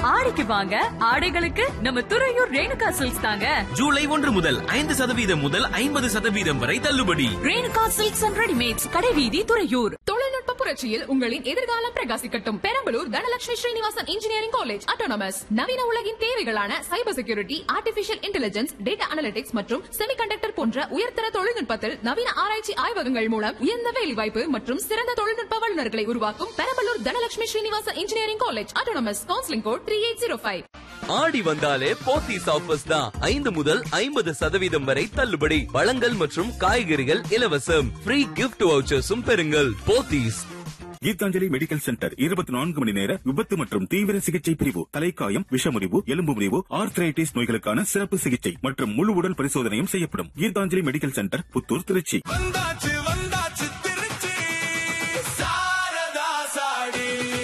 ஆடிக்கு வாங்க ஆடைகளுக்கு நம்ம துறையூர் ரேணுகா சில்க்ஸ் தாங்க ஜூலை ஒன்று முதல் ஐந்து சதவீதம் முதல் ஐம்பது சதவீதம் வரை தள்ளுபடி ரேணுகா சில்க்ஸ் அண்ட் ரெடிமேட்ஸ் கடைவீதி துறையூர் தொழில்நுட்ப புரட்சியில் உங்களின் எதிர்காலம் பிரகாசிக்கட்டும் Perambalur Dhanalakshmi Srinivasan engineering college autonomous நவீன உலகின் தேவைகளான cyber security artificial intelligence data analytics மற்றும் செமிகண்டக்டர் போன்ற உயர்தர தொழில்நுட்பத்தில் நவீன ஆராய்ச்சி ஆய்வகங்கள் மூலம் உயர்ந்த வேலைவாய்ப்பு மற்றும் சிறந்த தொழில்நுட்ப வல்லுநர்களை உருவாக்கும் Perambalur Dhanalakshmi Srinivasan engineering college autonomous counselling code three eight zero five ஆடி வந்தாலே போத்தீஸ் ஆஃபர்ஸ் தான் ஐந்து முதல் ஐம்பது சதவீதம் வரை தள்ளுபடி பழங்கள் மற்றும் காய்கறிகள் இலவசம் ஃப்ரீ கிஃப்ட் வவுச்சர்ஸும் பெறுங்கள் போத்தீஸ் கீதாஞ்சலி மெடிக்கல் சென்டர் இருபத்தி நான்கு மணி நேர விபத்து மற்றும் தீவிர சிகிச்சை பிரிவு தலைக்காயம் விஷமுறிவு எலும்பு முறிவு ஆர்த்ரைட்டிஸ் நோய்களுக்கான சிறப்பு சிகிச்சை மற்றும் முழு உடல் பரிசோதனையும் செய்யப்படும் கீதாஞ்சலி மெடிக்கல் சென்டர் புத்தூர் திருச்சி வந்தாச்சு வந்தாச்சு திருச்சி சாரதா சாடி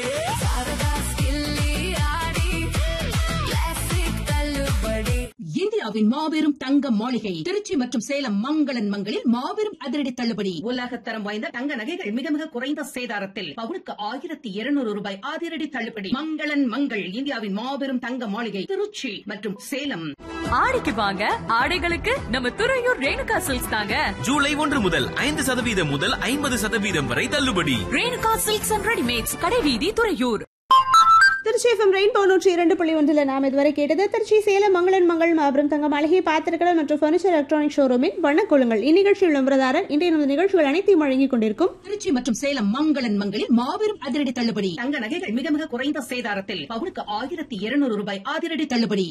இந்தியாவின் மாபெரும் தங்க மாளிகை திருச்சி மற்றும் சேலம் மங்களன் மங்களில் மாபெரும் அதிரடி தள்ளுபடி உலகத்தரம் வாய்ந்த தங்க நகைகள் மிக மிக குறைந்த சேதாரத்தில் பவுனுக்கு ஆயிரத்தி இருநூறு ரூபாய் அதிரடி தள்ளுபடி மங்களன் மங்கள் இந்தியாவின் மாபெரும் தங்க மாளிகை திருச்சி மற்றும் சேலம் ஆடிக்கு வாங்க ஆடைகளுக்கு நம்ம துறையூர் ரேணுகா சில்க்ஸ் தாங்க ஜூலை ஒன்று முதல் ஐந்து சதவீதம் முதல் ஐம்பது சதவீதம் வரை தள்ளுபடி ரேணுகா சில்க்ஸ் அண்ட் ரெடிமேட்ஸ் கடைவீதி துறையூர் திருச்சி எஃப்எம் ரெயின்போ நூற்றி இரண்டு புள்ளி ஒன்றில் நாம் இதுவரை கேட்டது திருச்சி சேலம் மங்களன் மங்கள் மாபெரும் தங்க மளிகை பாத்திரக்கடல் மற்றும் பர்னிச்சர் எலக்ட்ரானிக் ஷோரூமின் வண்ணக்கொள்ளுங்கள் இந்நிகழ்ச்சியில் விளம்பரதாரர் இன்றைய நமது நிகழ்ச்சிகள் அனைத்தையும் வழங்கிக் கொண்டிருக்கும் திருச்சி மற்றும் சேலம் மங்களன் மங்களில் மாபெரும் அதிரடி தள்ளுபடி தங்க நகைகள் மிக மிக குறைந்த சேதாரத்தில் பவுனுக்கு ஆயிரத்தி இருநூறு ரூபாய் அதிரடி தள்ளுபடி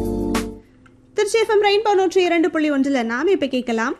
திருச்சி எஃப்எம் ரெயின்போ நூற்றி இரண்டு புள்ளி ஒன்றில் நாம் இப்ப கேட்கலாம்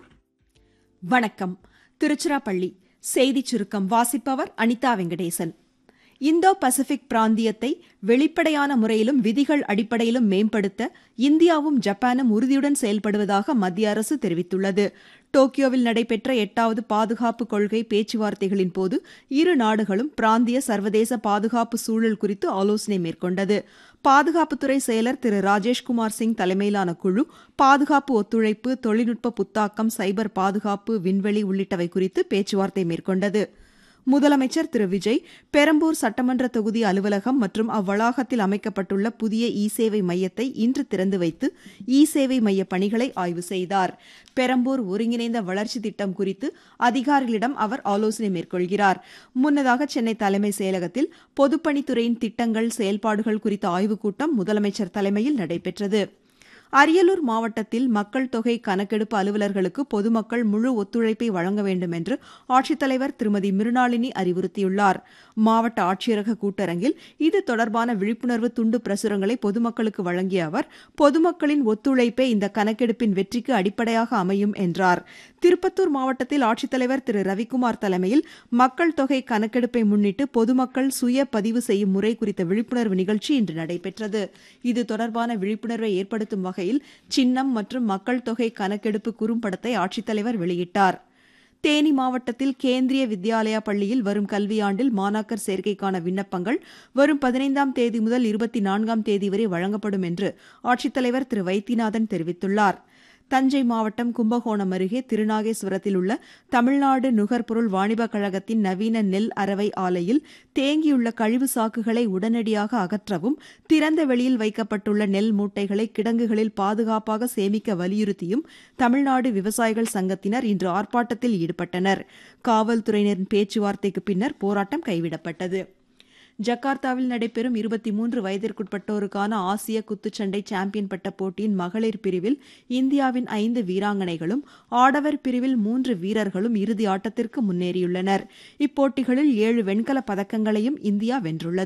வணக்கம் திருச்சிராப்பள்ளி செய்திச் சுருக்கம் வாசிப்பவர் அனிதா வெங்கடேசன் இந்தோ பசிபிக் பிராந்தியத்தை வெளிப்படையான முறையிலும் விதிகள் அடிப்படையிலும் மேம்படுத்த இந்தியாவும் ஜப்பானும் உறுதியுடன் செயல்படுவதாக மத்திய அரசு தெரிவித்துள்ளது டோக்கியோவில் நடைபெற்ற எட்டாவது பாதுகாப்பு கொள்கை பேச்சுவார்த்தைகளின் போது இரு நாடுகளும் பிராந்திய சர்வதேச பாதுகாப்பு சூழல் குறித்து ஆலோசனை மேற்கொண்டது பாதுகாப்புத்துறை செயலர் திரு ராஜேஷ்குமார் சிங் தலைமையிலான குழு பாதுகாப்பு ஒத்துழைப்பு தொழில்நுட்ப புத்தாக்கம் சைபர் பாதுகாப்பு விண்வெளி உள்ளிட்டவை குறித்து பேச்சுவார்த்தை மேற்கொண்டது முதலமைச்சர் திரு விஜய் பெரம்பூர் சட்டமன்ற தொகுதி அலுவலகம் மற்றும் அவ்வளாகத்தில் அமைக்கப்பட்டுள்ள புதிய இ சேவை மையத்தை இன்று திறந்து வைத்து இ சேவை மைய பணிகளை ஆய்வு செய்தார் பெரம்பூர் ஒருங்கிணைந்த வளர்ச்சி திட்டம் குறித்து அதிகாரிகளிடம் அவர் ஆலோசனை மேற்கொள்கிறார் முன்னதாக சென்னை தலைமை செயலகத்தில் பொதுப்பணித்துறையின் திட்டங்கள் செயல்பாடுகள் குறித்த ஆய்வுக் கூட்டம் முதலமைச்சர் தலைமையில் நடைபெற்றது அரியலூர் மாவட்டத்தில் மக்கள் தொகை கணக்கெடுப்பு அலுவலர்களுக்கு பொதுமக்கள் முழு ஒத்துழைப்பை வழங்க வேண்டும் என்று ஆட்சித்தலைவர் திருமதி மிருணாளினி அறிவுறுத்தியுள்ளார் மாவட்ட ஆட்சியரக கூட்டரங்கில் இது தொடர்பான விழிப்புணர்வு துண்டு பிரசுரங்களை பொதுமக்களுக்கு வழங்கிய அவர் பொதுமக்களின் ஒத்துழைப்பே இந்த கணக்கெடுப்பின் வெற்றிக்கு அடிப்படையாக அமையும் என்றார் திருப்பத்தூர் மாவட்டத்தில் ஆட்சித்தலைவர் திரு ரவிக்குமார் தலைமையில் மக்கள் தொகை கணக்கெடுப்பை முன்னிட்டு பொதுமக்கள் சுய பதிவு செய்யும் முறை குறித்த விழிப்புணர்வு நிகழ்ச்சி இன்று நடைபெற்றது இது தொடர்பான விழிப்புணர்வை ஏற்படுத்தும் வகையில் சின்னம் மற்றும் மக்கள் தொகை கணக்கெடுப்பு குறும்படத்தை ஆட்சித்தலைவர் வெளியிட்டார் தேனி மாவட்டத்தில் கேந்திரிய வித்யாலயா பள்ளியில் வரும் கல்வியாண்டில் மாணாக்கர் சேர்க்கைக்கான விண்ணப்பங்கள் வரும் பதினைந்தாம் தேதி முதல் இருபத்தி நான்காம் தேதி வரை வழங்கப்படும் என்று ஆட்சித்தலைவர் திரு வைத்தியநாதன் தெரிவித்துள்ளார் தஞ்சை மாவட்டம் கும்பகோணம் அருகே திருநாகேஸ்வரத்தில் உள்ள தமிழ்நாடு நுகர்பொருள் வாணிபக் கழகத்தின் நவீன நெல் அரவை ஆலையில் தேங்கியுள்ள கழிவு சாக்குகளை உடனடியாக அகற்றவும் திறந்த வெளியில் வைக்கப்பட்டுள்ள நெல் மூட்டைகளை கிடங்குகளில் பாதுகாப்பாக சேமிக்க வலியுறுத்தியும் தமிழ்நாடு விவசாயிகள் சங்கத்தினர் இன்று ஆர்ப்பாட்டத்தில் ஈடுபட்டனர் காவல்துறையினரின் பேச்சுவார்த்தைக்கு பின்னர் போராட்டம் கைவிடப்பட்டது ஜகார்த்தாவில் நடைபெறும் இருபத்தி மூன்று வயதிற்குட்பட்டோருக்கான ஆசிய குத்துச்சண்டை சாம்பியன் பட்ட போட்டியின் மகளிர் பிரிவில் இந்தியாவின் ஐந்து வீராங்கனைகளும் ஆடவர் பிரிவில் மூன்று வீரர்களும் இறுதி ஆட்டத்திற்கு முன்னேறியுள்ளனர் இப்போட்டிகளில் ஏழு வெண்கலப் பதக்கங்களையும் இந்தியா வென்றுள்ளது